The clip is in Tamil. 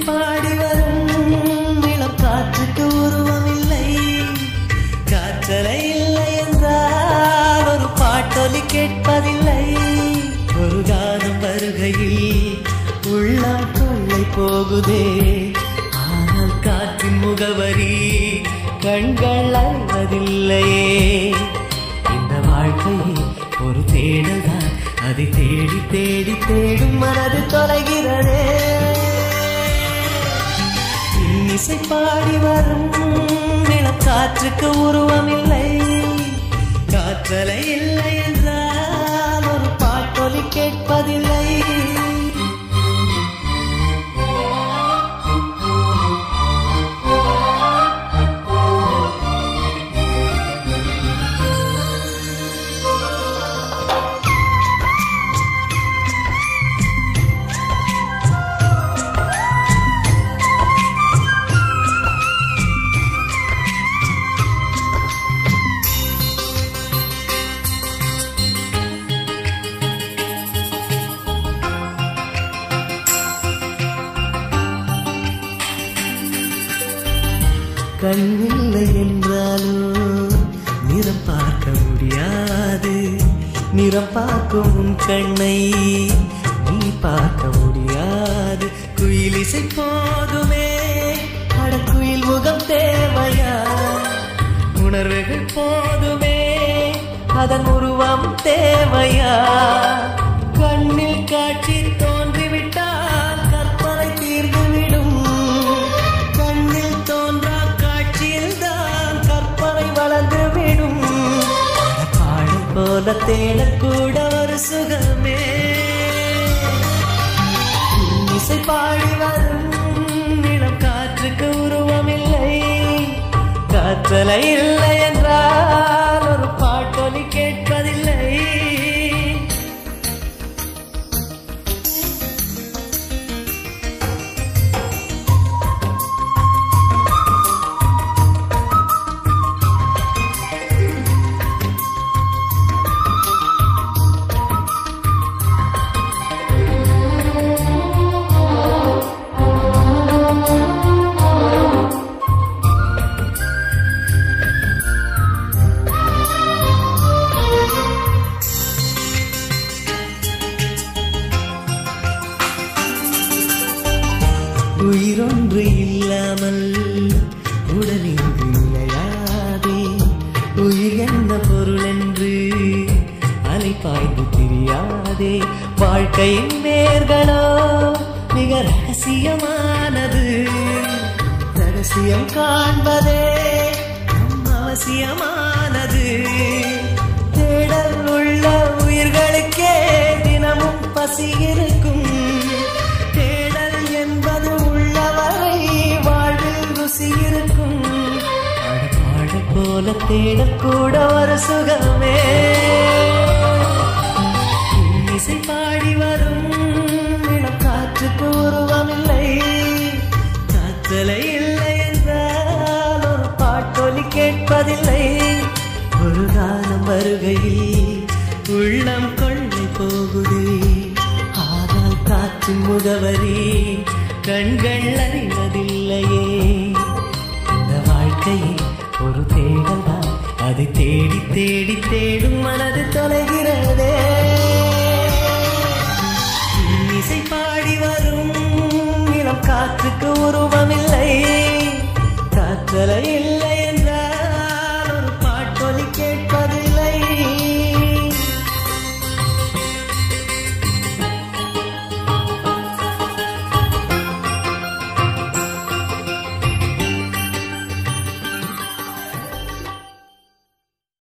பாடி வரும் இளம் காற்றுக்கு உருவமில்லை காற்றலை இல்லை என்றால் ஒரு பாட்டொலி கேட்பதில்லை ஒரு காலம் வருகையில் உள்ளம் கொள்ளை போகுதே ஆனால் காற்றின் முகவரி கண்கள் அறிவதில்லையே இந்த வாழ்க்கையே ஒரு தேடல்தான் அதை தேடி தேடி தேடும் மனது தொலைகிறதே இசை பாடி வரும் நிலக்காற்றுக்கு உருவமில்லை காற்றலை இல்லை என்றால் ஒரு பாட்டொலி கேட்பதில்லை கண்ணில்லை என்றாலோ நிறம் பார்க்க முடியாது நிறம் பார்க்கும் உன் கண்ணை நீ பார்க்க முடியாது குயில் இசை போதுமே அடக்குயில் முகம் தேவையா உணர்வுகள் போதுமே அதன் உருவம் தேவையா கண்ணில் காட்சி தோன்றிவிட்டால் கற்பனை தீர்ந்துவிடும் கண்ணில் தோன்றா காட்சியில் தான் கற்பனை வளர்ந்து விடும் பாடும் போல தேடக்கூட ஒரு சுகமே இசை பாடி வரும் இளம் காற்றுக்கு உருவமில்லை காற்றலை இல்லை என்றால் ஒரு பாட்டொலி கேட்பதில்லை உயிரொன்று இல்லாமல் உடலின்றி இல்லையாதே உயிர் என்ன பொருள் என்று அலைப்பாய்ந்து தெரியாதே வாழ்க்கையின் வேர்களோ மிக ரகசியமானது ரகசியம் காண்பதே நம் அவசியமானது தேடல் உள்ள உயிர்களுக்கே தினமும் பசி இருக்கும் தேடல் என்பது உள்ளவரை வாழ்வில் ருசி இருக்கும் அடப்பாடு போல தேடல் கூட ஒரு சுகமே இசை பாடி வரும் இளம் காற்றுக்கு உருவமில்லை காற்றலை இல்லை என்றால் ஒரு பாட்டொலி கேட்பதில்லை ஒரு காலம் வருகையில் உள்ளம் கொள்ளை போகுதே ஆனால் காற்றின் முகவரி கண்கள் அறிவதில்லையே இந்த வாழ்க்கையே ஒரு தேடல் தான் அதை தேடி தேடி தேடும் மனது தொலைகிறதே இசை பாடி வரும் இளம் காற்றுக்கு உருவமில்லை காற்றலை இல்லை